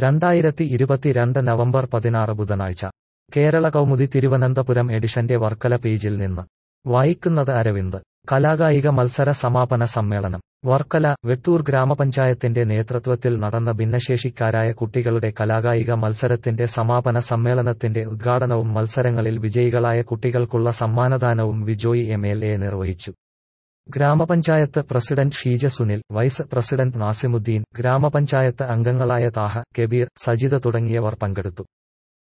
രണ്ടായിരത്തി ഇരുപത്തിരണ്ട് നവംബർ പതിനാറ് ബുധനാഴ്ച കേരള കൗമുദി തിരുവനന്തപുരം എഡിഷന്റെ വർക്കല പേജിൽ നിന്ന് വായിക്കുന്നത് അരവിന്ദ് കലാകായിക മത്സര സമാപന സമ്മേളനം വർക്കല വെട്ടൂർ ഗ്രാമപഞ്ചായത്തിന്റെ നേതൃത്വത്തിൽ നടന്ന ഭിന്നശേഷിക്കാരായ കുട്ടികളുടെ കലാകായിക മത്സരത്തിന്റെ സമാപന സമ്മേളനത്തിന്റെ ഉദ്ഘാടനവും മത്സരങ്ങളിൽ വിജയികളായ കുട്ടികൾക്കുള്ള സമ്മാനദാനവും വിജോയി എം എൽ എ നിർവഹിച്ചു ഗ്രാമപഞ്ചായത്ത് president Sheeja Sunil vice president Nasimuddin ഗ്രാമപഞ്ചായത്ത് അംഗങ്ങളായ താഹ കെബീർ സജിത തുടങ്ങിയവർ പങ്കെടുത്തു